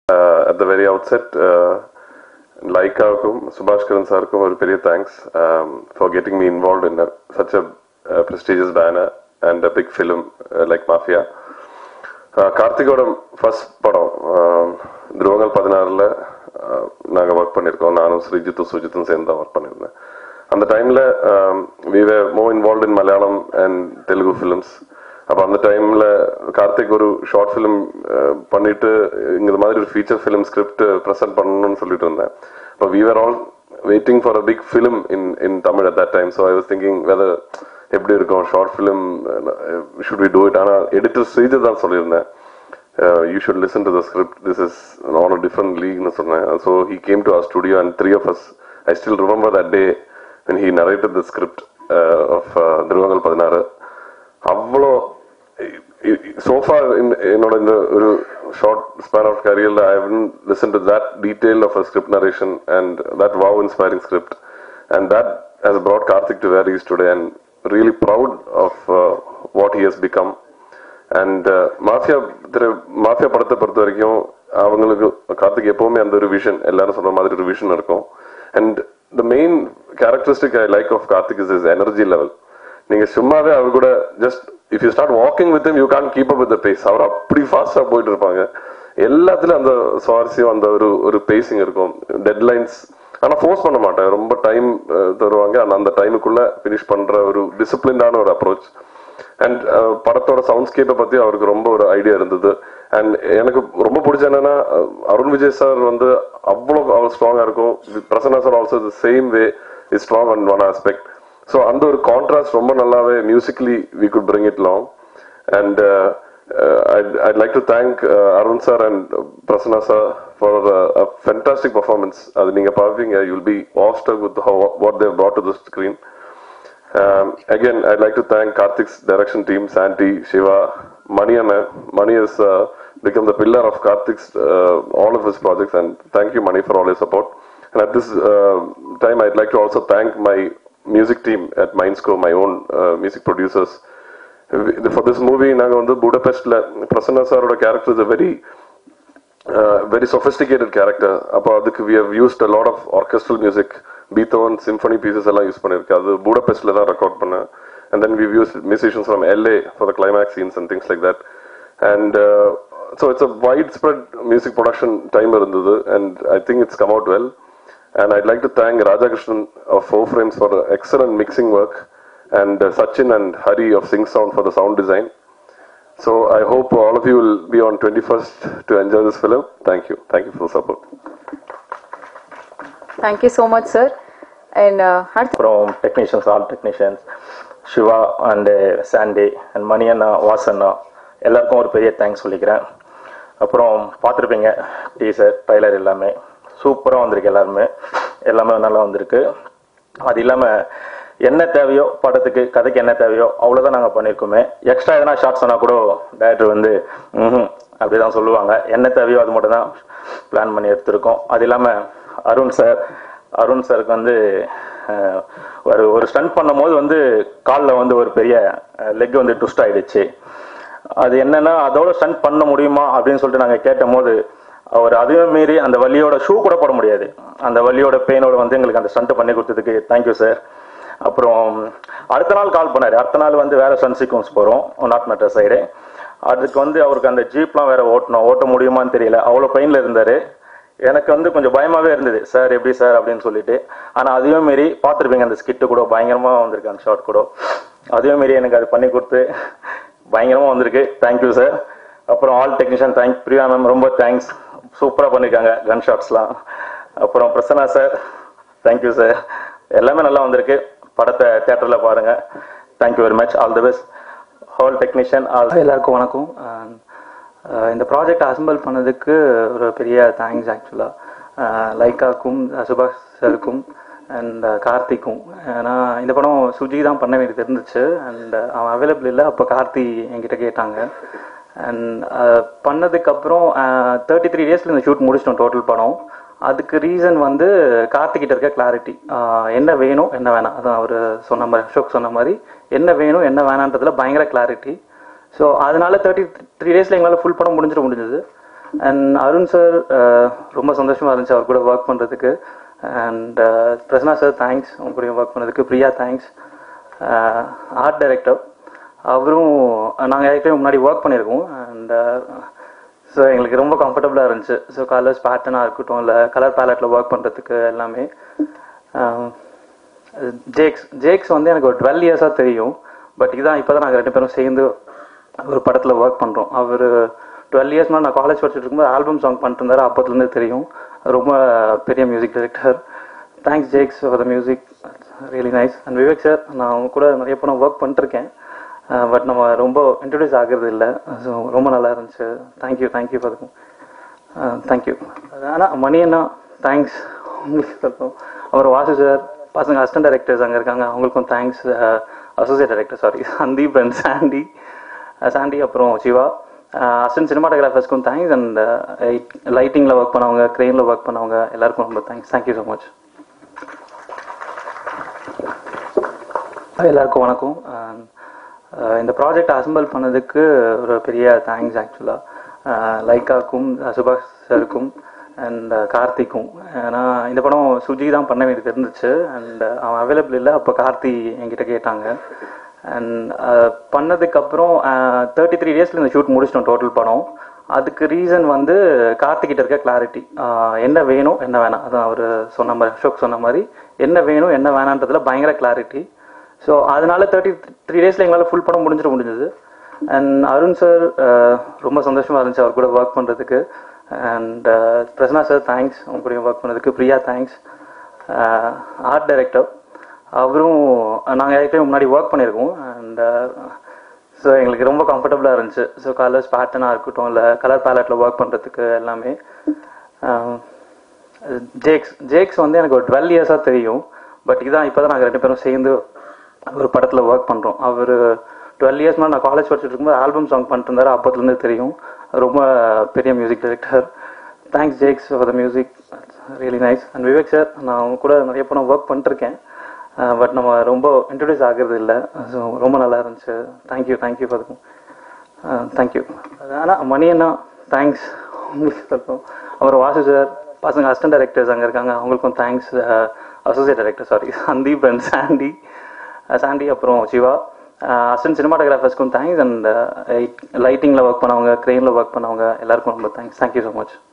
At the very outset லைக்காவுக்கும் சுபாஷ்கரன் சாருக்கும் ஒரு பெரிய thanks for getting me involve in such a prestigious banner and a big film like Mafia கார்த்திகோட first படம் uh, துருவங்கள் பதினாறுல நாங்கள் ஒர்க் பண்ணியிருக்கோம் நானும் ஸ்ரீஜித்தும் சுஜித்தும் சேர்ந்து தான் ஒர்க் பண்ணியிருந்தேன் அந்த டைம்ல we were more involve in Malayalam and Telugu films அப்போ அந்த டைம்ல கார்த்திக் ஒரு ஷார்ட் ஃபிலிம் பண்ணிட்டு இந்த மாதிரி ஒரு ஃபீச்சர் ஃபிலிம் ஸ்கிரிப்ட் ப்ரெசென்ட் பண்ணணும்னு சொல்லிட்டு இருந்தேன் இப்போ we are all waiting for a big film in in Tamil at that time so I was thinking whether எப்படி இருக்கும் short film should we do it ஆனால் எடிட்டர் ஸ்ரீஜர் தான் சொல்லியிருந்தேன் uh, you should listen to the script. This is on a different league. னு சொன்னேன். So he came to our studio and three of us, I still remember that day when he narrated the script uh, of uh, திருவங்கள் பதினாறு அவ்வளோ sofa என்னோட இந்த ஒரு short span of கரியரில் I haven't listen to that detail of a script narration and that wow inspiring script and that has brought Karthick to where is today and really proud of what he has become and Mafia Thiru Mafia படத்தை பொறுத்த வரைக்கும் அவங்களுக்கு கார்த்திக் எப்பவுமே அந்த ஒரு vision எல்லாரும் சொன்ன மாதிரி ஒரு விஷன் இருக்கும் and the main characteristic I like of Karthick is is energy level நீங்க சும்மாவே அவர் கூட just if you start walking with you can keep up with pace அவர் அப்படி ஃபாஸ்டா போயிட்டு இருப்பாங்க எல்லாத்துலயும் அந்த சுவாரஸ்யம் அந்த ஒரு ஒரு பேசிங் இருக்கும் டெட்லைன்ஸ் ஆனா ஃபோர்ஸ் பண்ண மாட்டேன் ரொம்ப டைம் தருவாங்க ஆனா அந்த டைமுக்குள்ள ஃபினிஷ் பண்ற ஒரு டிசிப்ளின்டான ஒரு அப்ரோச் அண்ட் படத்தோட சவுண்ட்ஸ்கேப்பை பத்தி அவருக்கு ரொம்ப ஒரு ஐடியா இருந்தது அண்ட் எனக்கு ரொம்ப பிடிச்ச என்னன்னா அஹ், அருண் விஜய் சார் வந்து அவ்வளோ அவ்வளோ ஸ்ட்ராங்கா இருக்கும் Prasanna sir also the same way is strong and one aspect so அந்த ஒரு கான்ட்ராஸ்ட் ரொம்ப நல்லாவே musically we could bring it long அண்ட் I'd like to thank uh, Arun sir and uh, Prasanna sir for uh, a fantastic performance. அது நீங்க பார்ப்பீங்க you'll be awestruck with how what they've brought to the screen. Um, again, I'd like to thank Karthik's direction team, Santi, Shiva, Mani Anna. Mani has uh, become the pillar of Karthik's uh, all of his projects, and thank you, Mani, for all your support. And at this uh, time, I'd like to also thank my music team at Mindscore, my own uh, music producers. For this movie, நாங்கள் வந்து புடபெஸ்ட்ல பிரசன்னா சாரோட character is very very sophisticated character அப்போ அதுக்கு we have used a lot of orchestral music Beethoven symphony pieces எல்லாம் use பண்ணியிருக்கேன் அது பூடபெஸ்ட்ல தான் ரெக்கார்ட் பண்ணேன் and then we use musicians from LA for the climax scenes and things like that and so it's a wide spread music production time இருந்தது and I think it's come out well and I'd like to thank Rajakrishnan of four Frames for excellent mixing work and Sachin and Hari of sync sound for the sound design So I hope all of you will be on 21st to enjoy this film. Thank you. Thank you for the support. Thank you so much sir and அடுத்து அப்புறம் technicians all technicians Siva and Sandy and Mani அண்ணா வாசண்ணா எல்லாருக்கும் ஒரு பெரிய thanks சொல்லிக்கிறேன் அப்புறம் பார்த்துருப்பீங்க டீசர் ட்ரைலர் எல்லாமே சூப்பராக வந்திருக்கு எல்லாருமே எல்லாமே நல்லா வந்திருக்கு அது இல்லாமல் என்ன தேவையோ படத்துக்கு கதைக்கு என்ன தேவையோ அவ்வளோதான் நாங்கள் பண்ணியிருக்கோமே எக்ஸ்ட்ரா எதனா ஷார்ட்ஸ் சொன்னால் கூட டேரக்டர் வந்து ம் அப்படி தான் சொல்லுவாங்க என்ன தேவையோ அது மட்டும் தான் பிளான் பண்ணி எடுத்திருக்கோம் அது இல்லாமல் அருண் சார் அருண் சாருக்கு வந்து அஹ், ஒரு ஒரு ஸ்டண்ட் பண்ணும்போது வந்து காலில் வந்து ஒரு பெரிய லெக் வந்து ட்விஸ்ட் ஆயிடுச்சு அது என்னன்னா அதோட ஸ்டண்ட் பண்ண முடியுமா அப்படின்னு சொல்லிட்டு நாங்கள் கேட்டும் போது அவர் அதையும் மீறி அந்த வலியோட ஷூ கூட போட முடியாது அந்த வலியோட பெயினோட வந்து எங்களுக்கு அந்த ஸ்டண்ட் பண்ணி கொடுத்ததுக்கு தேங்க்யூ சார் அப்புறம் அடுத்த நாள் கால் பண்ணாரு அடுத்த நாள் வந்து வேற ஸ்டண்ட் சீக்வன்ஸ் போகிறோம் நாட் மெட்ரோ சைடு அதுக்கு வந்து அவருக்கு அந்த ஜீப்லாம் வேற ஓட்டணும் ஓட்ட முடியுமான்னு தெரியல அவ்வளோ பெயினில் இருந்தார் எனக்கு வந்து கொஞ்சம் பயமாவே இருந்தது சார் எப்படி சார் அப்படின்னு சொல்லிட்டு ஆனா அதையும் மீறி பார்த்துருப்பீங்க அந்த ஸ்கிட்டு கூட பயங்கரமா வந்திருக்கு அந்த ஷார்ட் கூட அதையும் மீறி எனக்கு அது பண்ணி கொடுத்து பயங்கரமா வந்திருக்கு தேங்க்யூ சார் அப்புறம் all technician thank Priya ma'am ரொம்ப தேங்க்ஸ் சூப்பரா பண்ணிருக்காங்க கன் ஷாட்ஸ்லாம் அப்புறம் பிரசன்னா சார் தேங்க்யூ சார் எல்லாமே நல்லா வந்திருக்கு படத்தை தேட்டரில் பாருங்க thank you very much all the best whole technician all எல்லாருக்கும் வணக்கம் அஹ் அஹ் இந்த ப்ராஜெக்ட் அசம்பிள் பண்ணதுக்கு ஒரு பெரிய தேங்க்ஸ் ஆக்சுவலாக லைக்காக்கும் சுபாஷ் சாருக்கும் அண்ட் கார்த்திக்கும் ஏன்னா இந்த படம் சுஜி தான் பண்ண வேண்டியது இருந்துச்சு அண்ட் அவன் அவைலபிள் இல்லை அப்போ கார்த்தி என்கிட்ட கேட்டாங்க அண்ட் பண்ணதுக்கப்புறம் தேர்ட்டி த்ரீ டேஸில் இந்த ஷூட் முடிச்சிட்டோம் டோட்டல் படம் அதுக்கு ரீசன் வந்து கார்த்திகிட்ட இருக்க கிளாரிட்டி என்ன வேணும் என்ன வேணாம் அதான் அவர் சொன்ன மாதிரி அசோக் சொன்ன மாதிரி என்ன வேணும் என்ன வேணான்றதுல பயங்கர கிளாரிட்டி ஸோ அதனால தேர்ட்டி த்ரீ டேஸில் எங்களால் ஃபுல் படம் முடிஞ்சிட முடிஞ்சது அண்ட் அருண் சார் ரொம்ப சந்தோஷமாக இருந்துச்சு அவர் கூட ஒர்க் பண்ணுறதுக்கு அண்ட் பிரசன்னா சார் தேங்க்ஸ் அவங்க கூட ஒர்க் பண்ணதுக்கு பிரியா தேங்க்ஸ் ஆர்ட் டைரக்டர் அவரும் நாங்கள் ஏற்கனவே முன்னாடி ஒர்க் பண்ணியிருக்கோம் அண்ட் ஸோ எங்களுக்கு ரொம்ப கம்ஃபர்டபுளாக இருந்துச்சு ஸோ கலர்ஸ் பேட்டர்னாக இருக்கட்டும் இல்லை கலர் பேலட்டில் ஒர்க் பண்ணுறதுக்கு எல்லாமே ஜேக்ஸ் ஜேக்ஸ் வந்து எனக்கு ஒரு டுவெல் இயர்ஸாக தெரியும் பட் இதான் இப்போ தான் நாங்கள் ரெண்டு பேரும் சேர்ந்து ஒரு படத்தில் ஒர்க் பண்ணுறோம் அவர் டுவெல் இயர்ஸ் நான் காலேஜ் படிச்சுட்டு இருக்கும்போது ஆல்பம் சாங் பண்ணிட்டு இருந்தாரு அப்போத்துலேருந்து தெரியும் ரொம்ப பெரிய music director thanks Jakes for the music really nice and Vivek sir நான் அவங்க கூட நிறைய படம் ஒர்க் பண்ணிருக்கேன் பட் நம்ம ரொம்ப இன்ட்ரடியூஸ் ஆகிறது இல்லை ஸோ ரொம்ப நல்லா இருந்துச்சு தேங்க்யூ தேங்க்யூ ஃபார் தேங்க்யூ ஆனால் மணி அண்ணா தேங்க்ஸ் உங்களுக்கு சொல்லுவோம் அப்புறம் வாசு சார் பசங்க அசிஸ்டன்ட் டைரக்டர்ஸ் அங்கே இருக்காங்க அவங்களுக்கும் thanks associate director sorry Sandeep and Sandy Sandy அப்புறம் சிவா அசிஸ்டன்ட் சினிமாட்டோகிராஃபர்ஸ்க்கும் தேங்க்ஸ் அண்ட் லைட்டிங்கில் ஒர்க் பண்ணவங்க க்ரெயினில் ஒர்க் பண்ணவங்க எல்லாருக்கும் ரொம்ப தேங்க்ஸ் தேங்க்யூ ஸோ மச் எல்லாருக்கும் வணக்கம் அஹ் இந்த ப்ராஜெக்ட் அசம்பிள் பண்ணதுக்கு ஒரு பெரிய தேங்க்ஸ் ஆக்சுவலாக லைக்காக்கும் சுபாஷ் சாருக்கும் அண்ட் கார்த்திக்கும் ஏன்னா இந்த படம் சுஜி தான் பண்ண வேண்டியது இருந்துச்சு அண்ட் அவன் அவைலபிள் இல்லை அப்போ கார்த்தி என்கிட்ட கேட்டாங்க அண்ட் பண்ணதுக்கப்புறம் தேர்ட்டி த்ரீ டேஸில் இந்த ஷூட் முடிச்சிட்டோம் டோட்டல் படம் அதுக்கு ரீசன் வந்து கார்த்திகிட்ட இருக்க கிளாரிட்டி என்ன வேணும் என்ன வேணாம் அதான் அவர் சொன்ன மாதிரி அசோக் சொன்ன மாதிரி என்ன வேணும் என்ன வேணான்றதுல பயங்கர கிளாரிட்டி ஸோ அதனால தேர்ட்டி த்ரீ டேஸில் எங்களால் ஃபுல் படம் முடிஞ்சிட முடிஞ்சது அண்ட் அருண் சார் ரொம்ப சந்தோஷமாக இருந்துச்சு அவர் கூட ஒர்க் பண்ணுறதுக்கு அண்ட் பிரசன்னா சார் தேங்க்ஸ் அவங்க கூட ஒர்க் பண்ணதுக்கு பிரியா தேங்க்ஸ் ஆர்ட் டைரக்டர் அவரும் நாங்கள் ஏற்கனவே முன்னாடி ஒர்க் பண்ணியிருக்கோம் அண்ட் ஸோ எங்களுக்கு ரொம்ப கம்ஃபர்டபுளாக இருந்துச்சு ஸோ கலர்ஸ் பேட்டர்னாக இருக்கட்டும் இல்லை கலர் பேலட்டில் ஒர்க் பண்ணுறதுக்கு எல்லாமே ஜேக்ஸ் ஜேக்ஸ் வந்து எனக்கு ஒரு டுவெல் இயர்ஸாக தெரியும் பட் இதான் இப்போ தான் நாங்கள் ரெண்டு பேரும் சேர்ந்து ஒரு படத்தில் ஒர்க் பண்ணுறோம் அவர் டுவெல் இயர்ஸ் நான் காலேஜ் படிச்சுட்டு இருக்கும்போது ஆல்பம் சாங் பண்ணிட்டு இருந்தாரு அப்போத்துலேருந்து தெரியும் ரொம்ப பெரிய music director thanks Jakes for the music really nice and Vivek sir நான் அவங்க கூட நிறைய படம் ஒர்க் பண்ணிருக்கேன் பட் நம்ம ரொம்ப இன்ட்ரடியூஸ் ஆகிறது இல்லை ஸோ ரொம்ப நல்லா இருந்துச்சு தேங்க்யூ தேங்க்யூ ஃபார் தேங்க்யூ ஆனால் மணி அண்ணா தேங்க்ஸ் உங்களுக்கு சொல்லுவோம் அப்புறம் வாசு சார் பசங்க அசிஸ்டன்ட் டைரக்டர்ஸ் அங்கே இருக்காங்க அவங்களுக்கும் thanks associate director sorry Sandeep and Sandy Sandy அப்புறம் சிவா அசிஸ்டன்ட் சினிமாட்டோகிராஃபர்ஸ்க்கும் தேங்க்ஸ் அண்ட் லைட்டிங்கில் ஒர்க் பண்ணவங்க க்ரெயினில் ஒர்க் பண்ணவங்க எல்லாருக்கும் ரொம்ப தேங்க்ஸ் தேங்க்யூ ஸோ மச்